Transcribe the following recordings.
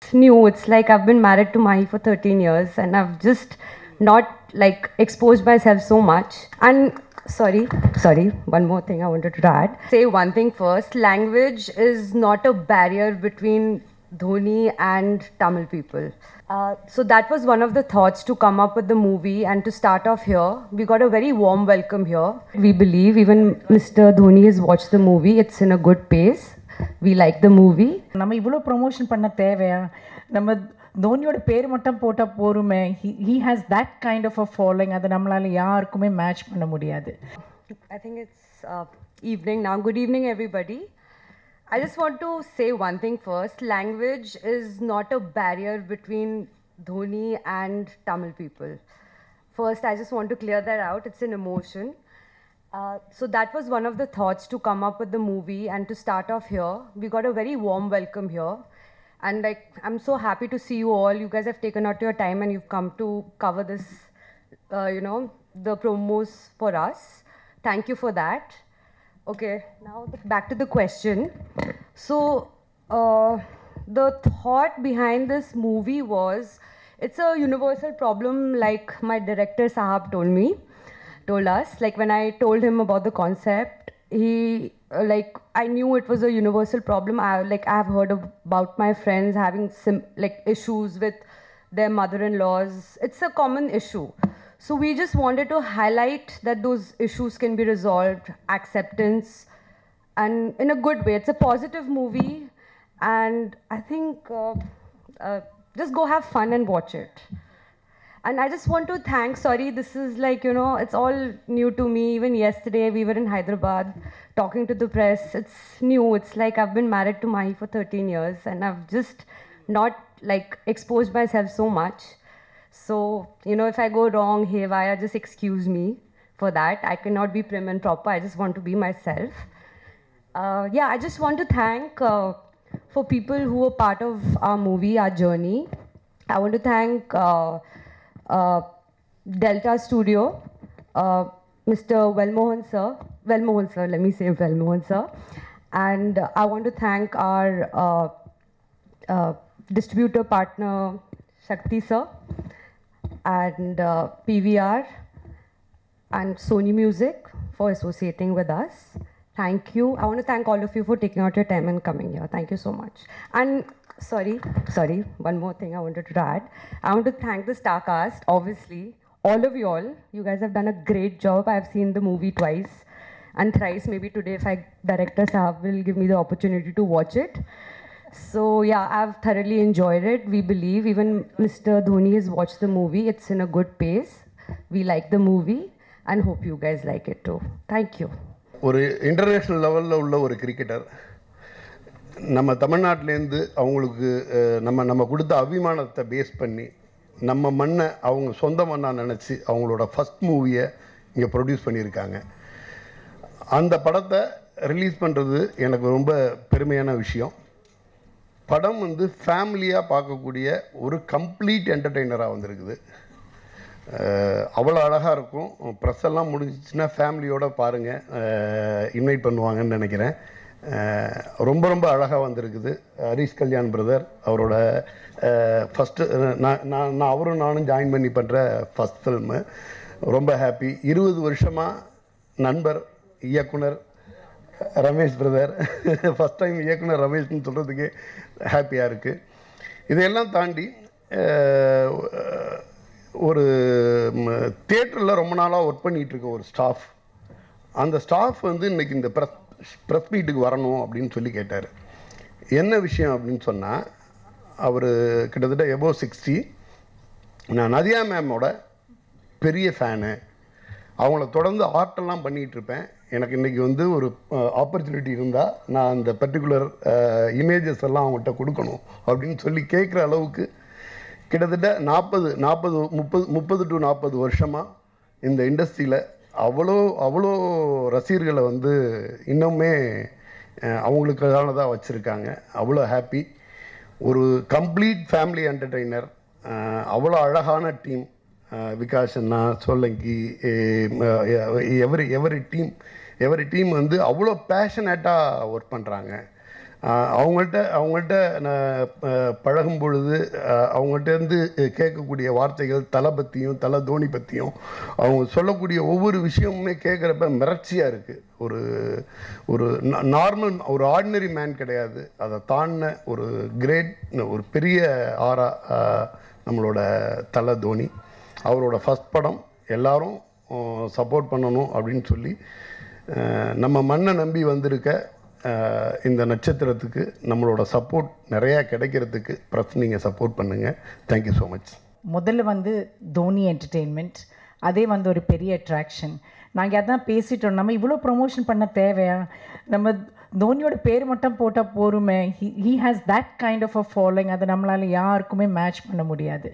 new. It's like I've been married to Mahi for 13 years and I've just not like exposed myself so much. And sorry, sorry, one more thing I wanted to add. Say one thing first language is not a barrier between Dhoni and Tamil people. Uh, so that was one of the thoughts to come up with the movie and to start off here. We got a very warm welcome here. We believe even Mr. Dhoni has watched the movie. It's in a good pace. We like the movie. நம்ம இவ்வளோ promotion பண்ண தேவையா நம்ம தோனியோட பேர் மட்டும் போட்டால் போருமே he has that kind of a following அதை நம்மளால யாருக்குமே மேட்ச் பண்ண முடியாது I think it's uh, evening now. Good evening, everybody. I just want to say one thing first. Language is not a barrier between Dhoni and Tamil people. First, I just want to clear that out. It's an emotion. Uh, so that was one of the thoughts to come up with the movie and to start off here. We got a very warm welcome here. And like I'm so happy to see you all. You guys have taken out your time and you've come to cover this, uh, you know, the promos for us. Thank you for that. Okay, now the- back to the question. So, uh, the thought behind this movie was it's a universal problem, like my director Sahab told me, told us. Like when I told him about the concept, he uh, like I knew it was a universal problem. I like I've heard ab- about my friends having sim- like issues with their mother-in-laws. It's a common issue. So we just wanted to highlight that those issues can be resolved, acceptance, and in a good way. It's a positive movie, and I think uh, uh, just go have fun and watch it. And I just want to thank, sorry, this is like, you know, it's all new to me. Even yesterday, we were in Hyderabad talking to the press. It's new. It's like I've been married to Mahi for 13 years and I've just not like exposed myself so much. So, you know, if I go wrong, haywire, just excuse me for that. I cannot be prim and proper. I just want to be myself. Uh, yeah, I just want to thank uh, for people who were part of our movie, our journey. I want to thank uh, uh, Delta Studio, uh, Mr. Velmohan sir, Velmohan sir, let me say Velmohan sir, and uh, I want to thank our uh, uh, distributor partner Shakti sir and uh, PVR and Sony Music for associating with us. Thank you. I want to thank all of you for taking out your time and coming here. Thank you so much. And sorry, sorry, one more thing I wanted to add. I want to thank the star cast, obviously, all of you all. You guys have done a great job. I've seen the movie twice and thrice. Maybe today, if I director Sahab will give me the opportunity to watch it. So yeah, I've thoroughly enjoyed it. We believe even Mr. Dhoni has watched the movie. It's in a good pace. We like the movie and hope you guys like it too. Thank you. ஒரு international லெவலில் உள்ள ஒரு cricketer நம்ம தமிழ்நாட்டிலேருந்து அவங்களுக்கு அஹ், நம்ம நம்ம கொடுத்த அபிமானத்தை பேஸ் பண்ணி நம்ம மண்ணை அவங்க சொந்த மண்ணாக நினச்சி அவங்களோட ஃபஸ்ட் மூவியை இங்கே ப்ரொடியூஸ் பண்ணியிருக்காங்க அந்த படத்தை ரிலீஸ் பண்ணுறது எனக்கு ரொம்ப பெருமையான விஷயம் படம் வந்து ஃபேமிலியாக பார்க்கக்கூடிய ஒரு கம்ப்ளீட் என்டர்டெய்னராக வந்திருக்குது அஹ், அவ்வளோ அழகாக இருக்கும் ப்ரெஸ் எல்லாம் முடிஞ்சிச்சுன்னா ஃபேமிலியோடு பாருங்கள் இன்வைட் பண்ணுவாங்கன்னு நினைக்கிறேன் அஹ், ரொம்ப ரொம்ப அழகாக வந்திருக்குது ஹரிஷ் கல்யாண் பிரதர் அவரோட ஃபஸ்ட்டு நான் நான் நான் அவரும் நானும் ஜாயின் பண்ணி பண்ணுற ஃபஸ்ட் ஃபில்மு ரொம்ப ஹாப்பி இருபது வருஷமாக நண்பர் இயக்குனர் ரமேஷ் பிரதர் ஃபஸ்ட் டைம் இயக்குனர் ரமேஷ்னு சொல்கிறதுக்கு ஹாப்பியாக இருக்குது இதையெல்லாம் தாண்டி அஹ், ஒரு தேட்டரில் ரொம்ப நாளாக ஒர்க் பண்ணிகிட்டு இருக்க ஒரு ஸ்டாஃப் அந்த ஸ்டாஃப் வந்து இன்னைக்கு இந்த ப்ரெஸ் ப்ரெஸ் மீட்டுக்கு வரணும் அப்படின்னு சொல்லி கேட்டார் என்ன விஷயம் அப்படின்னு சொன்னால் அவர் கிட்டத்தட்ட எபோ சிக்ஸ்டி நான் நதியா மேமோட பெரிய ஃபேனு அவங்கள தொடர்ந்து ஆர்ட்டெல்லாம் பண்ணிகிட்டு இருப்பேன் எனக்கு இன்றைக்கி வந்து ஒரு ஆப்பர்ச்சுனிட்டி இருந்தால் நான் அந்த பர்டிகுலர் இமேஜஸ் எல்லாம் அவங்கள்ட்ட கொடுக்கணும் அப்படின்னு சொல்லி கேட்குற அளவுக்கு கிட்டத்தட்ட நாற்பது நாற்பது முப்பது முப்பது டு நாற்பது வருஷமாக இந்த இண்டஸ்ட்ரியில் அவ்வளோ அவ்வளோ ரசிகர்களை வந்து இன்னுமே அஹ், அவங்களுக்கானதாக வச்சுருக்காங்க அவ்வளோ ஹாப்பி ஒரு கம்ப்ளீட் ஃபேமிலி என்டர்டெய்னர் அவ்வளோ அழகான டீம் விகாஷ் அண்ணா Solanki every every team every team வந்து அவ்வளோ பேஷனேட்டாக ஒர்க் பண்ணுறாங்க ஆஹ் அவங்கள்ட்ட அவங்கள்ட்ட நான் ஆஹ் பழகும் பொழுது ஆஹ் அவங்கள்ட்டேருந்து கேட்கக்கூடிய வார்த்தைகள் தலை பற்றியும் தலை தோனி பற்றியும் அவங்க சொல்லக்கூடிய ஒவ்வொரு விஷயமுமே கேட்குறப்ப மிரட்சியாக இருக்குது ஒரு ஒரு நார்மல் ஒரு ஆர்டினரி மேன் கிடையாது அதை தாண்டின ஒரு கிரேட் ஒரு பெரிய ஆரா ஆஹ் நம்மளோட தலை தோனி அவரோட ஃபஸ்ட் படம் எல்லாரும் சப்போர்ட் பண்ணணும் அப்படின்னு சொல்லி ஆஹ் நம்ம மண்ணை நம்பி வந்திருக்க ஆஹ் இந்த நட்சத்திரத்துக்கு நம்மளோட சப்போர்ட் நிறையா கிடைக்கிறதுக்கு ப்ளஸ் நீங்கள் சப்போர்ட் பண்ணுங்கள் தேங்க்யூ ஸோ மச் முதல்ல வந்து தோனி என்டர்டெயின்மெண்ட் அதே வந்து ஒரு பெரிய அட்ராக்ஷன் நாங்கள் அதான் பேசிட்டோம் நம்ம இவ்வளோ ப்ரொமோஷன் பண்ண தேவையா நம்ம தோனியோட பேர் மட்டும் போட்டால் போருமே he he has that kind of a following அதை நம்மளால் யாருக்குமே மேட்ச் பண்ண முடியாது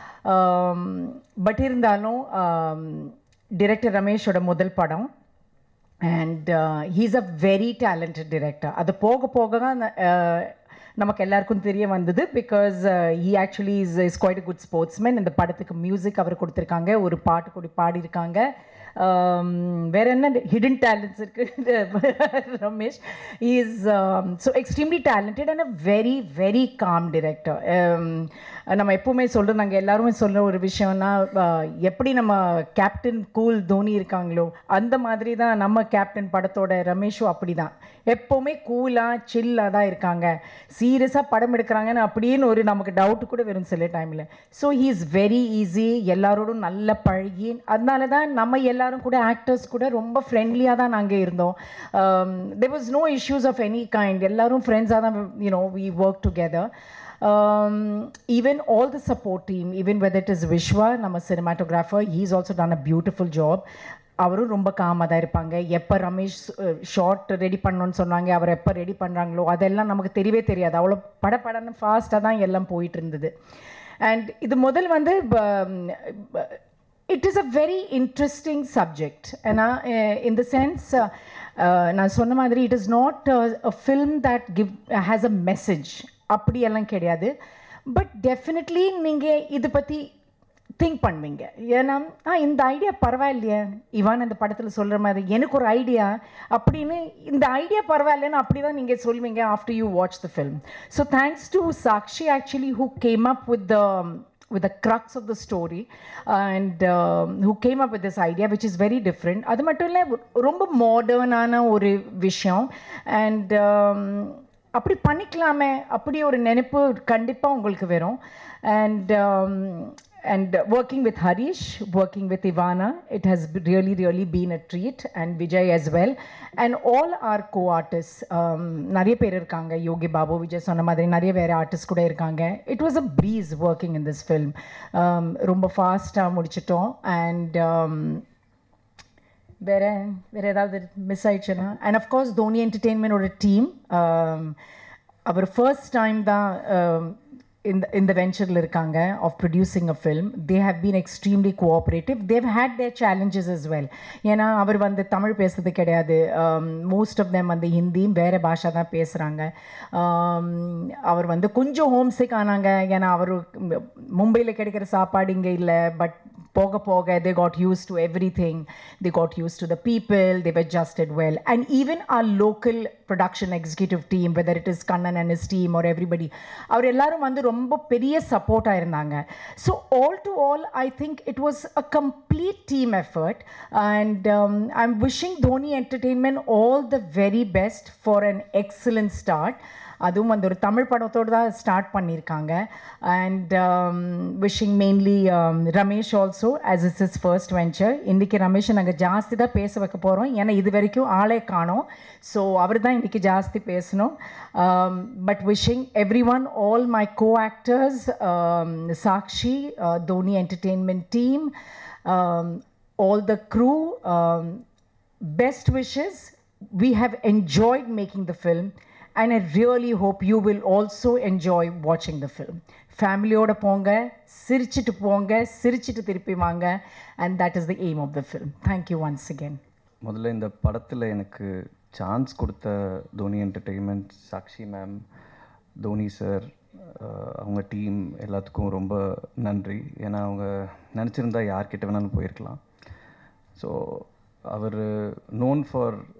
பட் இருந்தாலும் டிரெக்டர் ரமேஷோட முதல் படம் and he's a very talented director அது போக போக தான் uh, நமக்கு எல்லாருக்கும் தெரிய வந்தது because he actually is is quite good sportsman இந்த படத்துக்கு மியூசிக் அவர் கொடுத்துருக்காங்க ஒரு பாட்டு கூட பாடியிருக்காங்க um, வேற என்ன ஹிடன் டேலண்ட்ஸ் இருக்கு Ramesh is so extremely talented and a very very calm director நம்ம எப்பவுமே சொல்கிறோம் நாங்கள் எல்லாருமே சொல்கிற ஒரு விஷயம்னா uh, எப்படி நம்ம கேப்டன் கூல் தோனி இருக்காங்களோ அந்த மாதிரி தான் நம்ம கேப்டன் படத்தோட ரமேஷும் அப்படி தான் எப்போவுமே கூலாக சில்லாக தான் இருக்காங்க சீரியஸாக படம் எடுக்கிறாங்கன்னு அப்படின்னு ஒரு நமக்கு டவுட் கூட வரும் சில டைமில் so he is very easy எல்லாரோடும் நல்ல பழகி அதனால தான் நம்ம எல்லாரும் கூட ஆக்டர்ஸ் கூட ரொம்ப ஃப்ரெண்ட்லியாக தான் நாங்கள் இருந்தோம் there was no issues of any kind எல்லாரும் ஃப்ரெண்ட்ஸாக தான் you know we work together um, even all the support team, even whether it is Vishwa, நம்ம cinematographer, he's also done a beautiful job. அவரும் ரொம்ப காமாக தான் இருப்பாங்க எப்போ ரமேஷ் ஷார்ட் ரெடி பண்ணணும்னு சொன்னாங்க அவர் எப்போ ரெடி பண்ணுறாங்களோ அதெல்லாம் நமக்கு தெரியவே தெரியாது அவ்வளோ படப்படன்னு ஃபாஸ்ட்டாக தான் எல்லாம் போயிட்டு இருந்தது அண்ட் இது முதல் வந்து it is a very interesting subject ஏன்னா இன் த சென்ஸ் நான் சொன்ன மாதிரி it is not a film that give has a message அப்படியெல்லாம் கிடையாது பட் டெஃபினெட்லி நீங்கள் இதை பற்றி திங்க் பண்ணுவீங்க ஏன்னா ஆ இந்த ஐடியா பரவாயில்லையே இவான் அந்த படத்தில் சொல்கிற மாதிரி எனக்கு ஒரு ஐடியா அப்படின்னு இந்த ஐடியா பரவாயில்லைன்னு அப்படி தான் நீங்கள் சொல்லுவீங்க after you watch the film so thanks to Sakshi actually who came up with the with the crux of the story and um, who came up with this idea which is very different அது மட்டும் இல்லை ரொம்ப மாடர்னான ஒரு விஷயம் and அப்படி பண்ணிக்கலாமே அப்படி ஒரு நினைப்பு கண்டிப்பாக உங்களுக்கு வரும் and and working with Harish, working with Ivana, it has really, really been a treat, and Vijay as well, and all our co-artists. Um, நிறைய பேர் இருக்காங்க யோகி பாபு விஜய் சொன்ன மாதிரி நிறைய வேறு ஆர்டிஸ்ட் கூட இருக்காங்க it was a breeze working in this film ரொம்ப ஃபாஸ்ட்டாக முடிச்சிட்டோம் அண்ட் வேற வேற ஏதாவது மிஸ் ஆயிடுச்சுன்னா அண்ட் அஃப்கோர்ஸ் தோனி என்டர்டெயின்மெண்டோட டீம் அவர் ஃபர்ஸ்ட் டைம் தான் இந்த இந்த வெஞ்சரில் இருக்காங்க of producing a film they have been extremely cooperative they've had their challenges as well ஏன்னா அவர் வந்து தமிழ் பேசுறது கிடையாது மோஸ்ட் ஆஃப் தெம் வந்து ஹிந்தியும் வேறு பாஷா தான் பேசுகிறாங்க அவர் வந்து கொஞ்சம் ஹோம் சிக் ஆனாங்க ஏன்னா அவர் மும்பையில் கிடைக்கிற சாப்பாடு இங்கே இல்லை பட் போக போக they got used to everything they got used to the people they've adjusted well and even our local production executive team whether it is kannan and his team or everybody அவர் எல்லாரும் வந்து ரொம்ப பெரிய சப்போர்ட்டாக இருந்தாங்க so all to all I think it was a complete team effort and I am wishing Dhoni entertainment all the very best for an excellent start அதுவும் வந்து ஒரு தமிழ் படத்தோடு தான் ஸ்டார்ட் பண்ணியிருக்காங்க and wishing mainly Ramesh also as his his first venture இன்றைக்கி ரமேஷை நாங்கள் ஜாஸ்தி தான் பேச வைக்க போகிறோம் ஏன்னா இது வரைக்கும் ஆளே காணோம் ஸோ அவர் தான் இன்றைக்கி ஜாஸ்தி பேசணும் but wishing everyone all my co actors Sakshi Dhoni entertainment team all the crew best wishes we have enjoyed making the film and I really hope you will also enjoy watching the film. ஃபேமிலியோட போங்க சிரிச்சிட்டு போங்க சிரிச்சிட்டு திருப்பி வாங்க and that is the aim of the film thank you once again முதல்ல இந்த படத்தில் எனக்கு சான்ஸ் கொடுத்த Dhoni entertainment Sakshi ma'am Dhoni sir அவங்க டீம் எல்லாத்துக்கும் ரொம்ப நன்றி ஏன்னா அவங்க நினச்சிருந்தா யார்கிட்ட வேணாலும் போயிருக்கலாம் ஸோ அவர் நோன் ஃபார்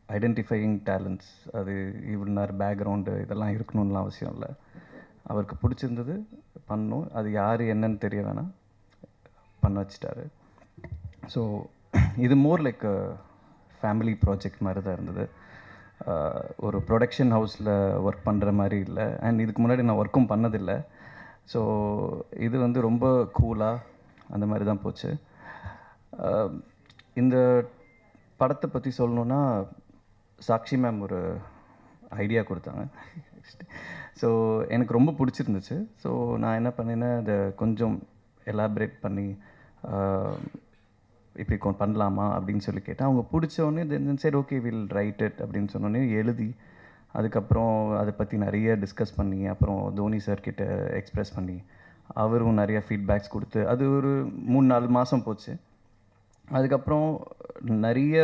ஐடென்டிஃபையிங் டேலண்ட்ஸ் அது இவ்வளோ பேக்ரவுண்டு இதெல்லாம் இருக்கணும்லாம் அவசியம் இல்லை அவருக்கு பிடிச்சிருந்தது பண்ணணும் அது யார் என்னன்னு தெரிய வேணாம் பண்ண வச்சிட்டாரு ஸோ இது மோர் லைக் ஃபேமிலி ப்ராஜெக்ட் மாதிரி தான் இருந்தது ஆஹ் ஒரு ப்ரொடக்ஷன் ஹவுஸில் ஒர்க் பண்ணுற மாதிரி இல்லை அண்ட் இதுக்கு முன்னாடி நான் ஒர்க்கும் பண்ணதில்லை ஸோ இது வந்து ரொம்ப கூலாக அந்த மாதிரி தான் போச்சு ஆஹ் இந்த படத்தை பற்றி சொல்லணுன்னா சாக்ஷி மேம் ஒரு ஐடியா கொடுத்தாங்க ஸோ எனக்கு ரொம்ப பிடிச்சிருந்துச்சு ஸோ நான் என்ன பண்ணேன்னா அதை கொஞ்சம் எலாபரேட் பண்ணி ஆஹ் இப்படி கொ பண்ணலாமா அப்படின்னு சொல்லி கேட்டேன் அவங்க பிடிச்ச உடனே தென் சரி ஓகே வில் ரைட் இட் அப்படின்னு சொன்னோடனே எழுதி அதுக்கப்புறம் அதை பற்றி நிறைய டிஸ்கஸ் பண்ணி அப்புறம் தோனி சார் கிட்ட எக்ஸ்ப்ரெஸ் பண்ணி அவரும் நிறைய ஃபீட்பேக்ஸ் கொடுத்து அது ஒரு மூணு நாலு மாதம் போச்சு அதுக்கப்புறம் நிறைய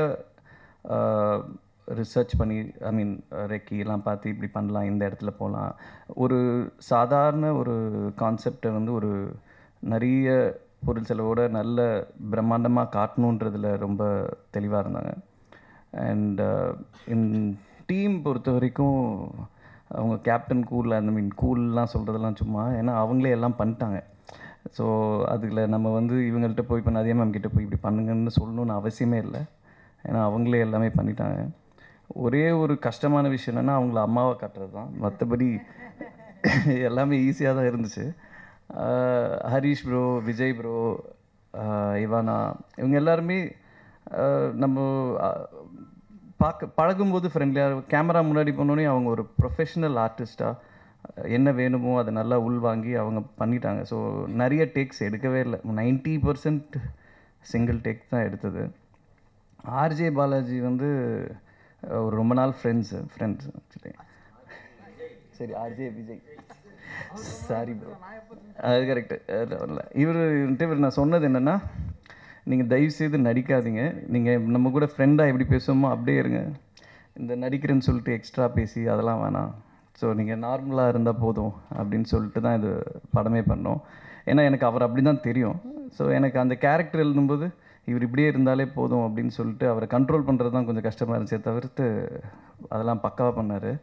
ரிசர்ச் பண்ணி ஐ மீன் ரெக்கி எல்லாம் பார்த்து இப்படி பண்ணலாம் இந்த இடத்துல போகலாம் ஒரு சாதாரண ஒரு கான்செப்டை வந்து ஒரு நிறைய பொருள் செலவோட நல்ல பிரம்மாண்டமாக காட்டணுன்றதுல ரொம்ப தெளிவாக இருந்தாங்க அண்ட் இன் டீம் பொறுத்த வரைக்கும் அவங்க கேப்டன் கூல் அந்த மீன் கூல்லாம் சொல்கிறதெல்லாம் சும்மா ஏன்னா அவங்களே எல்லாம் பண்ணிட்டாங்க ஸோ அதில் நம்ம வந்து இவங்கள்ட்ட போய் இப்போ நதியா மேம் கிட்ட போய் இப்படி பண்ணுங்கன்னு சொல்லணும்னு அவசியமே இல்லை ஏன்னா அவங்களே எல்லாமே பண்ணிட்டாங்க ஒரே ஒரு கஷ்டமான விஷயம் என்னென்னா அவங்கள அம்மாவை காட்டுறது தான் மற்றபடி எல்லாமே ஈஸியாக தான் இருந்துச்சு ஆஹ் ஹரிஷ் ப்ரோ விஜய் ப்ரோ இவானா இவங்க எல்லாருமே ஆஹ் நம்ம ஆஹ் பார்க்க பழகும்போது ஃப்ரெண்ட்லியாக கேமரா முன்னாடி போனோடனே அவங்க ஒரு ப்ரொஃபஷனல் ஆர்டிஸ்ட்டாக என்ன வேணுமோ அதை நல்லா உள்வாங்கி அவங்க பண்ணிட்டாங்க ஸோ நிறைய டேக்ஸ் எடுக்கவே இல்லை நைன்ட்டி பர்சன்ட் சிங்கிள் டேக் தான் எடுத்தது ஆர்ஜே பாலாஜி வந்து அஹ், ஒரு ரொம்ப நாள் ஃப்ரெண்ட்ஸு ஃப்ரெண்ட்ஸ் ஆக்சுவலி சரி ஆர்ஜே விஜய் சாரி ப்ரோ அது கரெக்டு இல்லை இவர் இவர் நான் சொன்னது என்னென்னா நீங்கள் தயவு செய்து நடிக்காதீங்க நீங்கள் நம்ம கூட ஃப்ரெண்டாக எப்படி பேசுவோமோ அப்படியே இருங்க இந்த நடிக்கிறேன்னு சொல்லிட்டு எக்ஸ்ட்ரா பேசி அதெல்லாம் வேணாம் ஸோ நீங்கள் நார்மலாக இருந்தால் போதும் அப்படின்னு சொல்லிட்டு தான் இது படமே பண்ணோம் ஏன்னா எனக்கு அவர் அப்படி தான் தெரியும் ஸோ எனக்கு அந்த கேரக்டர் எழுதும்போது இவர் இப்படியே இருந்தாலே போதும் அப்படின்னு சொல்லிட்டு அவரை கண்ட்ரோல் பண்ணுறது தான் கொஞ்சம் கஷ்டமாக இருந்துச்சே தவிர்த்து அதெல்லாம் பக்காவாக பண்ணார்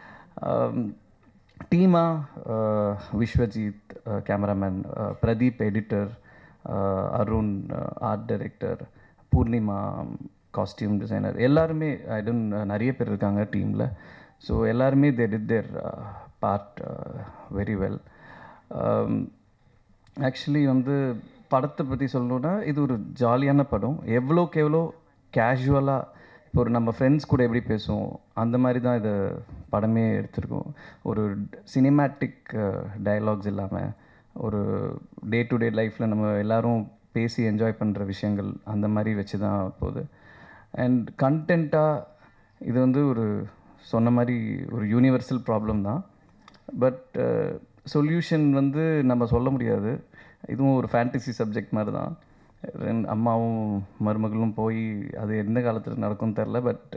டீமா Vishwajith cameraman Pradeep editor Arun art director Poornima costume designer எல்லாருமே ஐ டோன்ட் நிறைய பேர் இருக்காங்க டீமில் ஸோ எல்லாருமே they did their part very well actually வந்து படத்தை பற்றி சொல்லணுன்னா இது ஒரு ஜாலியான படம் எவ்வளோக்கு எவ்வளோ கேஷுவலாக இப்போ ஒரு நம்ம ஃப்ரெண்ட்ஸ் கூட எப்படி பேசுவோம் அந்த மாதிரி தான் இதை படமே எடுத்திருக்கோம் ஒரு சினிமேட்டிக் டயலாக்ஸ் இல்லாமல் ஒரு டே டு டே லைஃப்பில் நம்ம எல்லாரும் பேசி என்ஜாய் பண்ணுற விஷயங்கள் அந்த மாதிரி வச்சு தான் போகுது அண்ட் கண்டென்ட்டாக இது வந்து ஒரு சொன்ன மாதிரி ஒரு யூனிவர்சல் ப்ராப்ளம் தான் பட் சொல்யூஷன் வந்து நம்ம சொல்ல முடியாது இதுவும் ஒரு ஃபேண்டசி சப்ஜெக்ட் மாதிரி தான் ரெண்டு அம்மாவும் மருமகளும் போய் அது எந்த காலத்தில் நடக்கும்னு தெரில பட்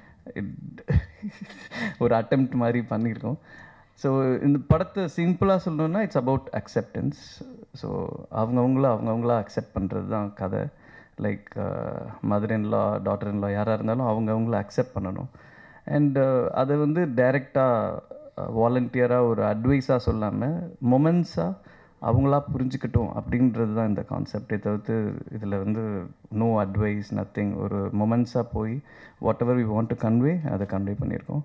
ஒரு அட்டெம்ப்ட் மாதிரி பண்ணியிருக்கோம் ஸோ இந்த படத்தை சிம்பிளாக சொல்லணுன்னா இட்ஸ் அபவுட் அக்செப்டன்ஸ் ஸோ அவங்கவுங்கள அவங்கவுங்களா அக்செப்ட் பண்ணுறது தான் கதை like mother in law daughter in law யாராக இருந்தாலும் அவங்கவுங்கள அக்செப்ட் பண்ணணும் அண்ட் அதை வந்து டைரெக்டாக வாலண்டியராக ஒரு அட்வைஸாக சொல்லாமல் மொமெண்ட்ஸாக அவங்களா புரிஞ்சுக்கட்டும் அப்படின்றது தான் இந்த கான்செப்டே தவிர்த்து இதில் வந்து நோ அட்வைஸ் நத்திங் ஒரு மொமெண்ட்ஸாக போய் whatever we want to convey அதை கன்வே பண்ணியிருக்கோம்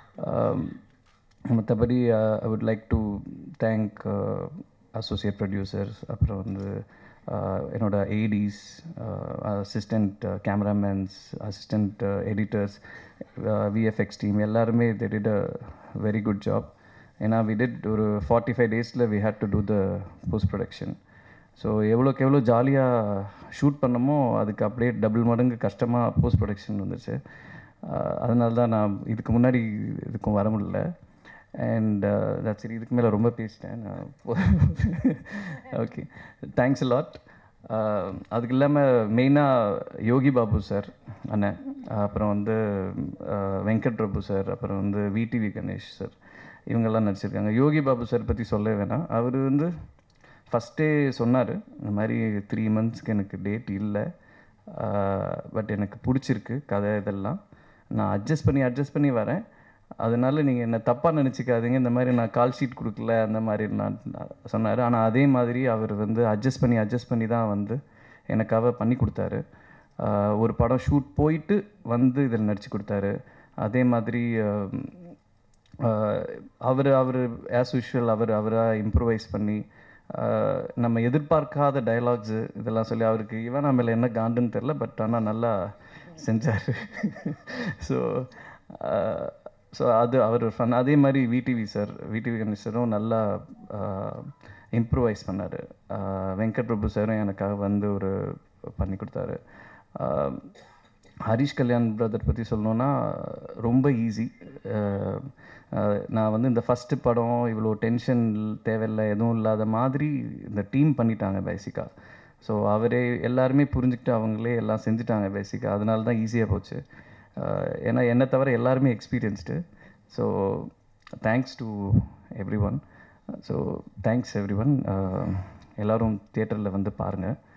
மற்றபடி I would like to thank associate producers அப்புறம் வந்து என்னோட ADs assistant cameramen assistant editors VFX team எல்லாருமே they did a very good job ஏன்னா வி டிட் ஒரு ஃபார்ட்டி ஃபைவ் டேஸில் we had to do the post production so எவ்வளோக்கு எவ்வளோ ஜாலியாக ஷூட் பண்ணமோ அதுக்கு அப்படியே டபுள் மடங்கு கஷ்டமாக போஸ்ட் ப்ரொடக்ஷன் வந்துச்சு அதனால தான் நான் இதுக்கு முன்னாடி இதுக்கும் வர முடியல அண்ட் தட் சரி இதுக்கு மேலே ரொம்ப பேசிட்டேன் நான் ஓகே தேங்க்ஸ் லாட் அதுக்கு இல்லாமல் மெயினாக யோகி பாபு சார் அண்ணன் அப்புறம் வந்து வெங்கட் பிரபு சார் அப்புறம் வந்து விடிவி கணேஷ் சார் இவங்கெல்லாம் நடிச்சிருக்காங்க யோகி பாபு சார் பற்றி சொல்ல வேணாம் அவர் வந்து ஃபஸ்ட்டே சொன்னார் இந்த மாதிரி த்ரீ மந்த்ஸ்க்கு எனக்கு டேட் இல்லை பட் எனக்கு பிடிச்சிருக்கு கதை இதெல்லாம் நான் அட்ஜஸ்ட் பண்ணி அட்ஜஸ்ட் பண்ணி வரேன் அதனால நீங்கள் என்ன தப்பாக நினச்சிக்காதீங்க இந்த மாதிரி நான் கால் ஷீட் கொடுக்கல அந்த மாதிரி நான் சொன்னார் ஆனால் அதே மாதிரி அவர் வந்து அட்ஜஸ்ட் பண்ணி அட்ஜஸ்ட் பண்ணி தான் வந்து எனக்காக பண்ணி கொடுத்தாரு ஆஹ் ஒரு படம் ஷூட் போயிட்டு வந்து இதில் நடிச்சு கொடுத்தாரு அதே மாதிரி அவர் அவர் ஆஸ் யூஷுவல் அவர் அவராக இம்ப்ரூவைஸ் பண்ணி ஆஹ் நம்ம எதிர்பார்க்காத டயலாக்ஸு இதெல்லாம் சொல்லி அவருக்கு இவன் மேலே என்ன காண்டுன்னு தெரில பட் ஆனால் நல்லா செஞ்சார் ஸோ ஸோ அது அவர் ஃபன் அதே மாதிரி விடிவி சார் விடிவி கணேசரும் நல்லா இம்ப்ரூவைஸ் பண்ணார் வெங்கட் பிரபு சாரும் எனக்காக வந்து ஒரு பண்ணி கொடுத்தாரு ஆஹ் ஹரிஷ் கல்யாண் பிரதர் பற்றி சொல்லணுன்னா ரொம்ப ஈஸி நான் வந்து இந்த ஃபஸ்ட்டு படம் இவ்வளோ டென்ஷன் தேவையில்லை எதுவும் இல்லாத மாதிரி இந்த டீம் பண்ணிட்டாங்க பேசிக்காக ஸோ அவரே எல்லாருமே புரிஞ்சுக்கிட்டு அவங்களே எல்லாம் செஞ்சுட்டாங்க பேசிக்காக அதனால தான் ஈஸியாக போச்சு ஆஹ் ஏன்னா என்னை தவிர எல்லாருமே experienced so thanks to everyone so thanks everyone எல்லோரும் தியேட்டரில் வந்து பாருங்கள்